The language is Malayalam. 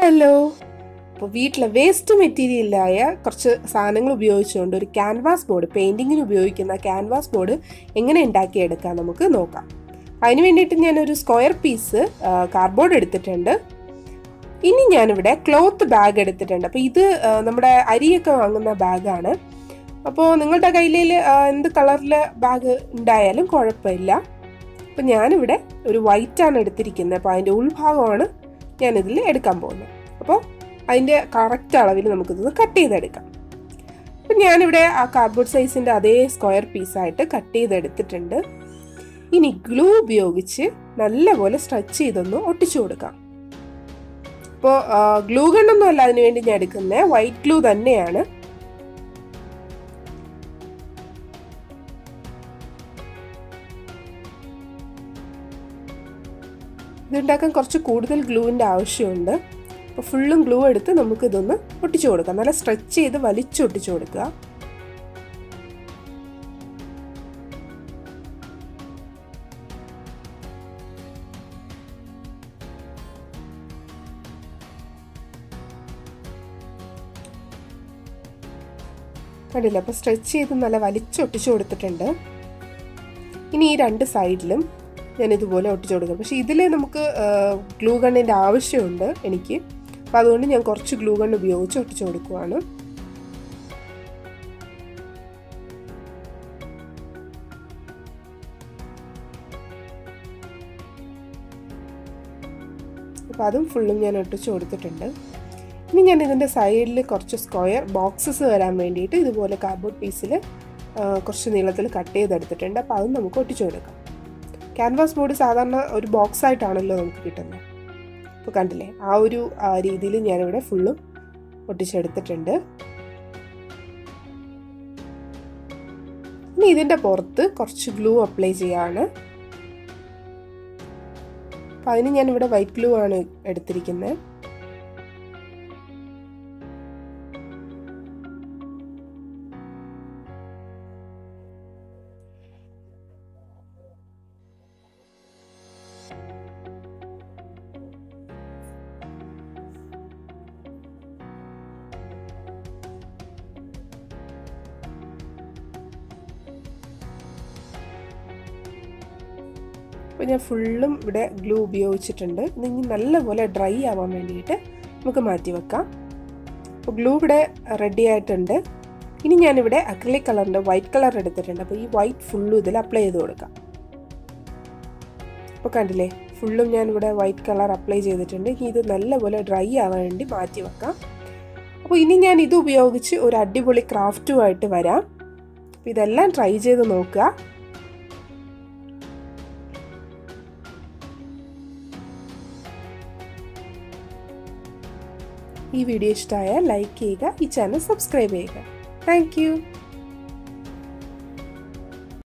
ഹലോ അപ്പോൾ വീട്ടിലെ വേസ്റ്റ് മെറ്റീരിയലായ കുറച്ച് സാധനങ്ങൾ ഉപയോഗിച്ചുകൊണ്ട് ഒരു ക്യാൻവാസ് ബോർഡ് പെയിൻറ്റിങ്ങിന് ഉപയോഗിക്കുന്ന ക്യാൻവാസ് ബോർഡ് എങ്ങനെ ഉണ്ടാക്കിയെടുക്കാം നമുക്ക് നോക്കാം അതിന് വേണ്ടിയിട്ട് ഞാനൊരു സ്ക്വയർ പീസ് കാർഡ്ബോർഡ് എടുത്തിട്ടുണ്ട് ഇനി ഞാനിവിടെ ക്ലോത്ത് ബാഗ് എടുത്തിട്ടുണ്ട് അപ്പോൾ ഇത് ആ, നമ്മുടെ അരിയൊക്കെ വാങ്ങുന്ന ബാഗാണ് അപ്പോൾ നിങ്ങളുടെ കയ്യിൽ എന്ത് കളറിൽ ബാഗ് ഉണ്ടായാലും കുഴപ്പമില്ല അപ്പോൾ ഞാനിവിടെ ഒരു white ആണ് എടുത്തിരിക്കുന്നത് അപ്പോൾ അതിൻ്റെ ഉൾഭാഗമാണ് ഞാനിതിൽ എടുക്കാൻ പോകുന്നത് അപ്പോൾ അതിൻ്റെ കറക്റ്റ് അളവിൽ നമുക്കിത് കട്ട് ചെയ്തെടുക്കാം അപ്പം ഞാനിവിടെ ആ കാർഡ്ബോർഡ് സൈസിൻ്റെ അതേ സ്ക്വയർ പീസായിട്ട് കട്ട് ചെയ്തെടുത്തിട്ടുണ്ട് ഇനി ഗ്ലൂ ഉപയോഗിച്ച് നല്ലപോലെ സ്ട്രെച്ച് ചെയ്തൊന്ന് ഒട്ടിച്ചു കൊടുക്കാം അപ്പോൾ ഗ്ലൂ ഗണ്ണൊന്നും അല്ല അതിന് വേണ്ടി ഞാൻ എടുക്കുന്നത് വൈറ്റ് ഗ്ലൂ തന്നെയാണ് ഇതുണ്ടാക്കാൻ കുറച്ച് കൂടുതൽ ഗ്ലൂവിൻ്റെ ആവശ്യമുണ്ട് അപ്പോൾ ഫുള്ളും ഗ്ലൂ എടുത്ത് നമുക്ക് ഇതൊന്ന് ഒട്ടിച്ചു കൊടുക്കാം നല്ല സ്ട്രെച്ച് ചെയ്ത് വലിച്ചൊട്ടിച്ചു കൊടുക്കുക കണ്ടില്ല അപ്പോൾ സ്ട്രെച്ച് ചെയ്ത് നല്ല വലിച്ചൊട്ടിച്ചു കൊടുത്തിട്ടുണ്ട് ഇനി ഈ രണ്ട് സൈഡിലും ഞാൻ ഇതുപോലെ ഒട്ടിച്ചു കൊടുക്കാം പക്ഷേ ഇതിൽ നമുക്ക് ഗ്ലൂ ഗണ്ണിൻ്റെ ആവശ്യമുണ്ട് എനിക്ക് അപ്പോൾ അതുകൊണ്ട് ഞാൻ കുറച്ച് ഗ്ലൂ ഗണ്ണ് ഉപയോഗിച്ച് ഒട്ടിച്ചു കൊടുക്കുവാണ് അപ്പോൾ അതും ഫുള്ളും ഞാൻ ഒട്ടിച്ചു കൊടുത്തിട്ടുണ്ട് ഇനി ഞാൻ ഇതിൻ്റെ സൈഡിൽ കുറച്ച് സ്ക്വയർ ബോക്സസ് വരാൻ വേണ്ടിയിട്ട് ഇതുപോലെ കാർഡ്ബോർഡ് പീസിൽ കുറച്ച് നീളത്തിൽ കട്ട് ചെയ്തെടുത്തിട്ടുണ്ട് അപ്പോൾ അതും നമുക്ക് ഒട്ടിച്ചു കൊടുക്കാം ക്യാൻവാസ് ബോർഡ് സാധാരണ ഒരു ബോക്സ് ആയിട്ടാണല്ലോ നമുക്ക് കിട്ടുന്നത് അപ്പോൾ കണ്ടില്ലേ ആ ഒരു രീതിയിൽ ഞാനിവിടെ ഫുള്ളും ഒട്ടിച്ചെടുത്തിട്ടുണ്ട് ഇനി ഇതിൻ്റെ പുറത്ത് കുറച്ച് ഗ്ലൂ അപ്ലൈ ചെയ്യാണ് അപ്പം അതിന് ഞാനിവിടെ വൈറ്റ് ഗ്ലൂ ആണ് എടുത്തിരിക്കുന്നത് അപ്പോൾ ഞാൻ ഫുള്ളും ഇവിടെ ഗ്ലൂ ഉപയോഗിച്ചിട്ടുണ്ട് ഇത് ഇനി നല്ലപോലെ ഡ്രൈ ആവാൻ വേണ്ടിയിട്ട് നമുക്ക് മാറ്റി വെക്കാം അപ്പോൾ ഗ്ലൂ ഇവിടെ റെഡി ആയിട്ടുണ്ട് ഇനി ഞാനിവിടെ അക്രിലിക് കളറിൻ്റെ വൈറ്റ് കളർ എടുത്തിട്ടുണ്ട് അപ്പോൾ ഈ വൈറ്റ് ഫുള്ളും ഇതിൽ അപ്ലൈ ചെയ്ത് കൊടുക്കാം അപ്പോൾ കണ്ടില്ലേ ഫുള്ളും ഞാനിവിടെ വൈറ്റ് കളർ അപ്ലൈ ചെയ്തിട്ടുണ്ട് ഇനി ഇത് നല്ലപോലെ ഡ്രൈ ആവാൻ വേണ്ടി മാറ്റി വെക്കാം അപ്പോൾ ഇനി ഞാൻ ഇത് ഉപയോഗിച്ച് ഒരു അടിപൊളി ക്രാഫ്റ്റുമായിട്ട് വരാം അപ്പോൾ ഇതെല്ലാം ട്രൈ ചെയ്ത് നോക്കുക ഈ വീഡിയോ ഇഷ്ടമായാൽ ലൈക്ക് ചെയ്യുക ഈ ചാനൽ സബ്സ്ക്രൈബ് ചെയ്യുക താങ്ക്